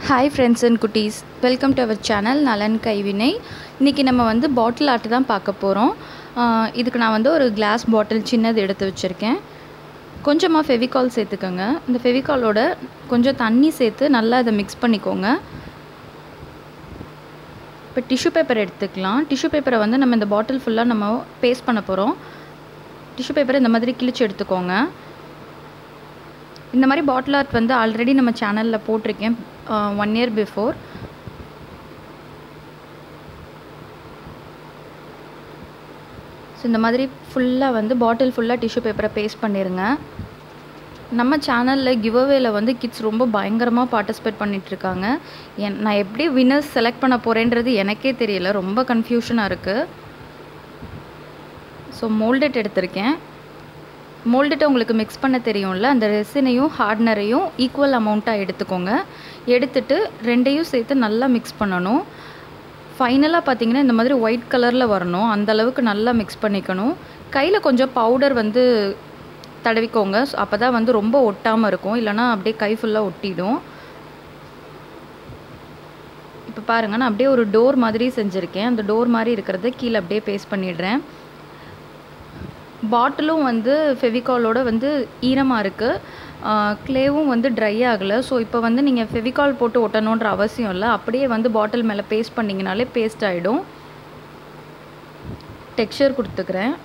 hi friends and குட்டீஸ் welcome to our channel Nalan Kaivinai இன்றைக்கி நம்ம வந்து பாட்டில் ஆர்ட் தான் பார்க்க போகிறோம் இதுக்கு நான் வந்து ஒரு கிளாஸ் பாட்டில் சின்னது எடுத்து வச்சுருக்கேன் கொஞ்சமாக ஃபெவிகால் சேர்த்துக்கோங்க இந்த ஃபெவிகாலோட கொஞ்சம் தண்ணி சேர்த்து நல்லா அதை மிக்ஸ் பண்ணிக்கோங்க இப்போ டிஷ்யூ பேப்பர் எடுத்துக்கலாம் டிஷ்யூ பேப்பரை வந்து நம்ம இந்த பாட்டில் ஃபுல்லாக நம்ம பேஸ்ட் பண்ண போகிறோம் டிஷ்யூ பேப்பரை இந்த மாதிரி கிழிச்சு எடுத்துக்கோங்க இந்த மாதிரி பாட்டில் ஆர்ட் வந்து ஆல்ரெடி நம்ம சேனலில் போட்டிருக்கேன் ஒன் இயர் பிஃபோர் ஸோ இந்த மாதிரி ஃபுல்லாக வந்து பாட்டில் ஃபுல்லாக டிஷ்யூ பேப்பரை பேஸ்ட் பண்ணிடுங்க நம்ம சேனலில் கிவ்அவேல வந்து கிட்ஸ் ரொம்ப பயங்கரமாக பார்ட்டிசிபேட் பண்ணிகிட்ருக்காங்க என் நான் எப்படி வின்னர்ஸ் செலக்ட் பண்ண போகிறேன்றது எனக்கே தெரியல ரொம்ப கன்ஃபியூஷனாக இருக்குது ஸோ மோல்டெட் எடுத்திருக்கேன் மோல்டெட்டை உங்களுக்கு மிக்ஸ் பண்ண தெரியும்ல அந்த ரெசினையும் ஹார்ட்னரையும் ஈக்குவல் அமௌண்ட்டாக எடுத்துக்கோங்க எடுத்துட்டு ரெண்டையும் சேர்த்து நல்லா மிக்ஸ் பண்ணணும் ஃபைனலாக பார்த்தீங்கன்னா இந்த மாதிரி ஒயிட் கலரில் வரணும் அந்த அளவுக்கு நல்லா மிக்ஸ் பண்ணிக்கணும் கையில் கொஞ்சம் பவுடர் வந்து தடவிக்கோங்க அப்போ தான் வந்து ரொம்ப ஒட்டாமல் இருக்கும் இல்லைனா அப்படியே கை ஃபுல்லாக ஒட்டிடும் இப்போ பாருங்கள் நான் அப்படியே ஒரு டோர் மாதிரி செஞ்சுருக்கேன் அந்த டோர் மாதிரி இருக்கிறத கீழே அப்படியே பேஸ்ட் பண்ணிடுறேன் பாட்டிலும் வந்து ஃபெவிகாலோட வந்து ஈரமாக இருக்குது க்ளேவும் வந்து ட்ரை ஆகலை ஸோ இப்போ வந்து நீங்கள் ஃபெவிகால் போட்டு ஒட்டணுன்ற அவசியம் இல்லை அப்படியே வந்து பாட்டில் மேலே பேஸ்ட் பண்ணிங்கனாலே பேஸ்ட் ஆகிடும் டெக்ஸ்சர் கொடுத்துக்கிறேன்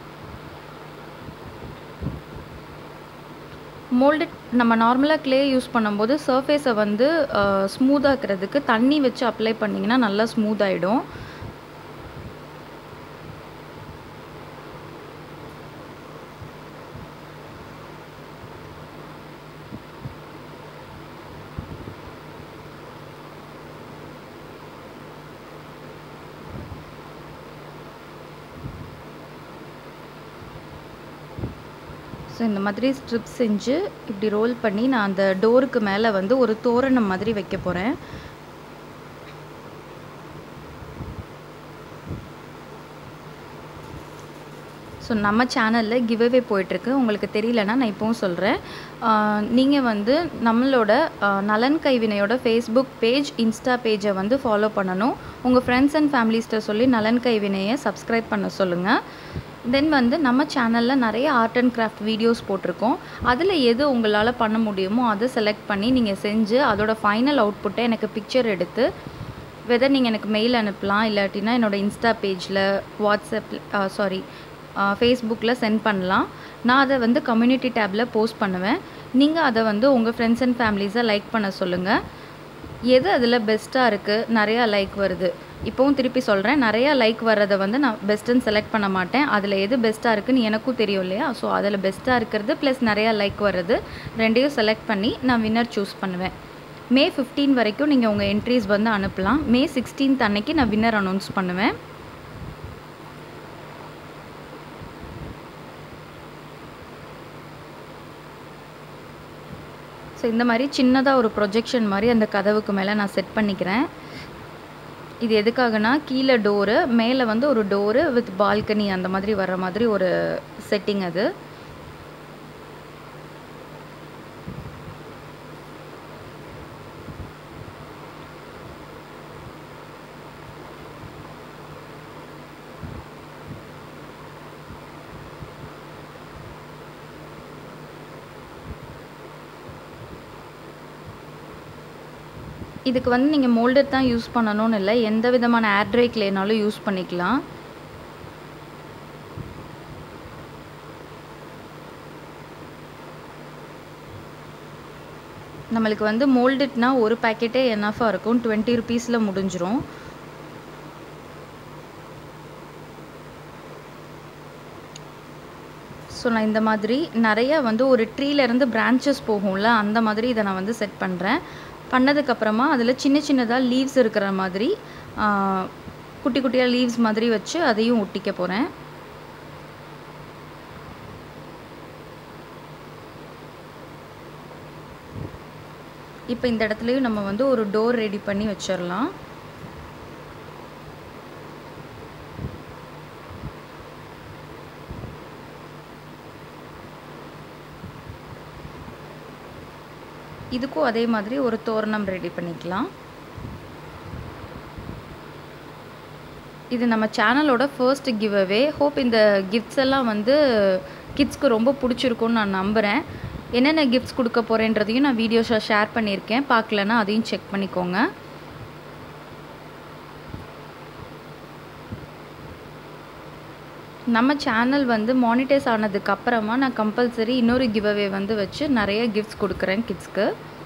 மோல்டட் நம்ம நார்மலாக க்ளே யூஸ் பண்ணும்போது சர்ஃபேஸை வந்து ஸ்மூத்தாக்கிறதுக்கு தண்ணி வச்சு அப்ளை பண்ணிங்கன்னா நல்லா ஸ்மூத் ஆகிடும் ஸோ இந்த மாதிரி ஸ்ட்ரிப் செஞ்சு இப்படி ரோல் பண்ணி நான் அந்த டோருக்கு மேலே வந்து ஒரு தோரணம் மாதிரி வைக்க போகிறேன் ஸோ நம்ம சேனலில் கிவ்அவே போயிட்டுருக்கு உங்களுக்கு தெரியலனா நான் இப்போவும் சொல்கிறேன் நீங்கள் வந்து நம்மளோட நலன் கைவினையோட ஃபேஸ்புக் பேஜ் இன்ஸ்டா பேஜை வந்து ஃபாலோ பண்ணணும் உங்கள் ஃப்ரெண்ட்ஸ் அண்ட் ஃபேமிலிஸ்ட்டை சொல்லி நலன் கைவினையை சப்ஸ்கிரைப் பண்ண சொல்லுங்கள் தென் வந்து நம்ம சேனலில் நிறைய ஆர்ட் அண்ட் கிராஃப்ட் வீடியோஸ் போட்டிருக்கோம் அதில் எது உங்களால் பண்ண முடியுமோ அதை செலக்ட் பண்ணி நீங்கள் செஞ்சு அதோட ஃபைனல் அவுட்புட்டை எனக்கு பிக்சர் எடுத்து வெதர் நீங்கள் எனக்கு மெயில் அனுப்பலாம் இல்லாட்டினா என்னோடய இன்ஸ்டா பேஜில் வாட்ஸ்அப் சாரி ஃபேஸ்புக்கில் சென்ட் பண்ணலாம் நான் அதை வந்து கம்யூனிட்டி டேப்பில் போஸ்ட் பண்ணுவேன் நீங்கள் அதை வந்து உங்கள் ஃப்ரெண்ட்ஸ் அண்ட் ஃபேமிலிஸை லைக் பண்ண சொல்லுங்கள் எது அதில் பெஸ்ட்டாக இருக்குது நிறையா லைக் வருது இப்போவும் திருப்பி சொல்கிறேன் நிறையா லைக் வர்றதை வந்து நான் பெஸ்ட்டுன்னு செலக்ட் பண்ண மாட்டேன் அதில் எது பெஸ்ட்டாக இருக்குன்னு எனக்கும் தெரியும் இல்லையா ஸோ அதில் பெஸ்ட்டாக இருக்கிறது ப்ளஸ் நிறையா லைக் வர்றது ரெண்டையும் செலக்ட் பண்ணி நான் வின்னர் சூஸ் பண்ணுவேன் மே ஃபிஃப்டீன் வரைக்கும் நீங்கள் உங்கள் என்ட்ரிஸ் வந்து அனுப்பலாம் மே சிக்ஸ்டீன்த் அன்னைக்கு நான் வின்னர் அனௌன்ஸ் பண்ணுவேன் ஸோ இந்த மாதிரி சின்னதாக ஒரு ப்ரொஜெக்ஷன் மாதிரி அந்த கதவுக்கு மேலே நான் செட் பண்ணிக்கிறேன் இது எதுக்காகனா கீழே டோரு மேலே வந்து ஒரு டோரு வித் பால்கனி அந்த மாதிரி வர்ற மாதிரி ஒரு செட்டிங் அது இதுக்கு வந்து நீங்கள் மோல்டட் தான் யூஸ் பண்ணணும்னு இல்லை எந்த விதமான ஏர் ட்ரை கிளேனாலும் யூஸ் பண்ணிக்கலாம் நம்மளுக்கு வந்து மோல்டட்னா ஒரு பேக்கெட்டே என்னஃபாக இருக்கும் டுவெண்ட்டி ருபீஸில் முடிஞ்சிரும் ஸோ நான் இந்த மாதிரி நிறையா வந்து ஒரு ட்ரீலேருந்து பிரான்ச்சஸ் போகும்ல அந்த மாதிரி இதை நான் வந்து செட் பண்ணுறேன் பண்ணதுக்கப்புறமா அதில் சின்ன சின்னதாக லீவ்ஸ் இருக்கிற மாதிரி குட்டி குட்டியாக லீவ்ஸ் மாதிரி வச்சு அதையும் ஒட்டிக்க போகிறேன் இப்போ இந்த இடத்துலையும் நம்ம வந்து ஒரு டோர் ரெடி பண்ணி வச்சிடலாம் இதுக்கும் அதே மாதிரி ஒரு தோரணம் ரெடி பண்ணிக்கலாம் இது நம்ம சேனலோட ஃபர்ஸ்ட் கிவ் அவே ஹோப் இந்த கிஃப்ட்ஸ் எல்லாம் வந்து கிட்ஸ்க்கு ரொம்ப பிடிச்சிருக்கும்னு நான் நம்புகிறேன் என்னென்ன கிஃப்ட்ஸ் கொடுக்க போகிறேன்றதையும் நான் வீடியோஸில் ஷேர் பண்ணியிருக்கேன் பார்க்கலன்னா அதையும் செக் பண்ணிக்கோங்க நம்ம சேனல் வந்து மானிட்டைஸ் ஆனதுக்கு அப்புறமா நான் கம்பல்சரி இன்னொரு கிவ் அவே வந்து வச்சு நிறைய கிஃப்ட்ஸ் கொடுக்குறேன் கிட்ஸ்க்கு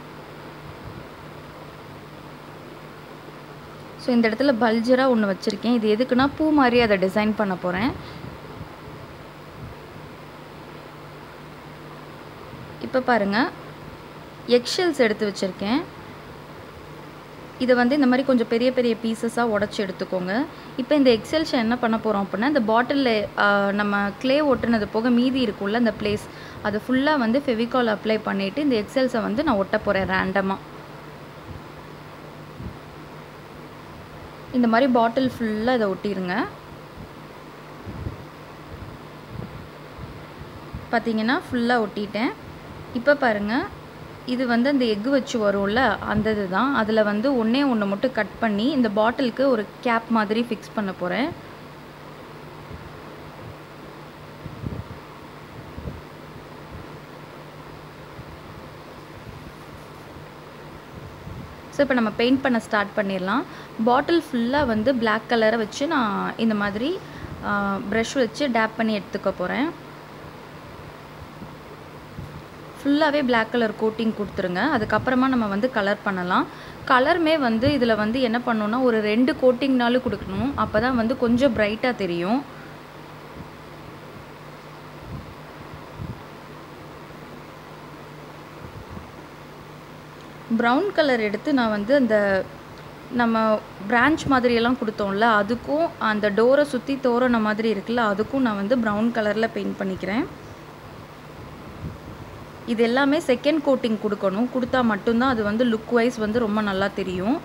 ஸோ இந்த இடத்துல பல்ஜராக ஒன்று வச்சுருக்கேன் இது எதுக்குன்னா பூ மாதிரி அதை டிசைன் பண்ண போகிறேன் இப்போ பாருங்கள் எக்ஷெல்ஸ் எடுத்து வச்சுருக்கேன் இதை வந்து இந்த மாதிரி கொஞ்சம் பெரிய பெரிய பீசஸாக உடச்சி எடுத்துக்கோங்க இப்போ இந்த எக்ஸெல்ஷை என்ன பண்ண போகிறோம் அப்படின்னா இந்த பாட்டிலில் நம்ம க்ளே ஒட்டுனது போக மீதி இருக்கும்ல இந்த பிளேஸ் அது ஃபுல்லாக வந்து ஃபெவிகால் அப்ளை பண்ணிவிட்டு இந்த எக்ஸெல்ஸை வந்து நான் ஒட்ட போகிறேன் ரேண்டமாக இந்த மாதிரி பாட்டில் ஃபுல்லாக இதை ஒட்டிடுங்க பார்த்தீங்கன்னா ஃபுல்லாக ஒட்டிட்டேன் இப்போ பாருங்கள் இது வந்து அந்த எக்கு வச்சு வரும்ல அந்த இது தான் அதில் வந்து ஒன்றே ஒன்று மட்டும் கட் பண்ணி இந்த பாட்டிலுக்கு ஒரு கேப் மாதிரி ஃபிக்ஸ் பண்ண போகிறேன் ஸோ இப்போ நம்ம பெயிண்ட் பண்ண ஸ்டார்ட் பண்ணிடலாம் பாட்டில் ஃபுல்லாக வந்து பிளாக் கலரை வச்சு நான் இந்த மாதிரி ப்ரஷ் வச்சு டேப் பண்ணி எடுத்துக்க போகிறேன் ஃபுல்லாகவே பிளாக் கலர் கோட்டிங் கொடுத்துருங்க அதுக்கப்புறமா நம்ம வந்து கலர் பண்ணலாம் கலருமே வந்து இதில் வந்து என்ன பண்ணணும்னா ஒரு ரெண்டு கோட்டிங்னாலும் கொடுக்கணும் அப்போ தான் வந்து கொஞ்சம் பிரைட்டாக தெரியும் ப்ரௌன் கலர் எடுத்து நான் வந்து அந்த நம்ம பிரான்ச் மாதிரியெல்லாம் கொடுத்தோம்ல அதுக்கும் அந்த டோரை சுற்றி தோரண மாதிரி இருக்குல்ல அதுக்கும் நான் வந்து ப்ரௌன் கலரில் பெயிண்ட் பண்ணிக்கிறேன் இது எல்லாமே செகண்ட் கோட்டிங் கொடுக்கணும் கொடுத்தா மட்டும்தான் அது வந்து லுக் வைஸ் வந்து ரொம்ப நல்லா தெரியும்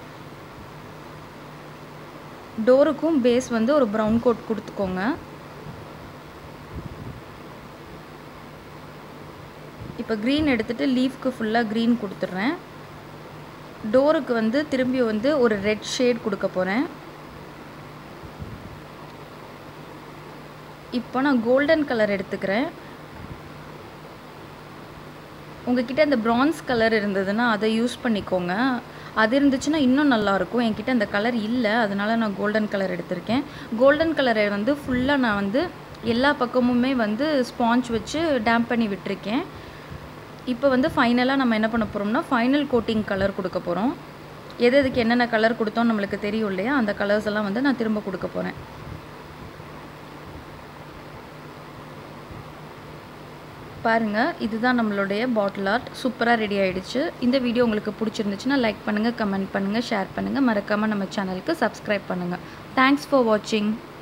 டோருக்கும் பேஸ் வந்து ஒரு ப்ரௌன் கோட் கொடுத்துக்கோங்க இப்போ க்ரீன் எடுத்துகிட்டு லீஃப்க்கு ஃபுல்லாக க்ரீன் கொடுத்துட்றேன் டோருக்கு வந்து திரும்பி வந்து ஒரு ரெட் ஷேட் கொடுக்க போகிறேன் இப்போ நான் கோல்டன் கலர் எடுத்துக்கிறேன் உங்ககிட்ட இந்த ப்ரான்ஸ் கலர் இருந்ததுன்னா அதை யூஸ் பண்ணிக்கோங்க அது இருந்துச்சுன்னா இன்னும் நல்லாயிருக்கும் என்கிட்ட அந்த கலர் இல்லை அதனால நான் கோல்டன் கலர் எடுத்திருக்கேன் கோல்டன் கலரை வந்து ஃபுல்லாக நான் வந்து எல்லா பக்கமுமே வந்து ஸ்பாஞ்ச் வச்சு டேம்ப் பண்ணி விட்டுருக்கேன் இப்போ வந்து ஃபைனலாக நம்ம என்ன பண்ண போகிறோம்னா ஃபைனல் கோட்டிங் கலர் கொடுக்க போகிறோம் எது எதுக்கு என்னென்ன கலர் கொடுத்தோம் நம்மளுக்கு தெரியும் இல்லையா அந்த கலர்ஸ் எல்லாம் வந்து நான் திரும்ப கொடுக்க போகிறேன் பாருங்கள் இதுதான் நம்மளுடைய பாட்டில் ஆர்ட் சூப்பராக ரெடி ஆகிடுச்சு இந்த வீடியோ உங்களுக்கு பிடிச்சிருந்துச்சுன்னா லைக் பண்ணுங்கள் கமெண்ட் பண்ணுங்கள் ஷேர் பண்ணுங்கள் மறக்காமல் நம்ம சேனலுக்கு சப்ஸ்கிரைப் பண்ணுங்கள் தேங்க்ஸ் ஃபார் வாட்சிங்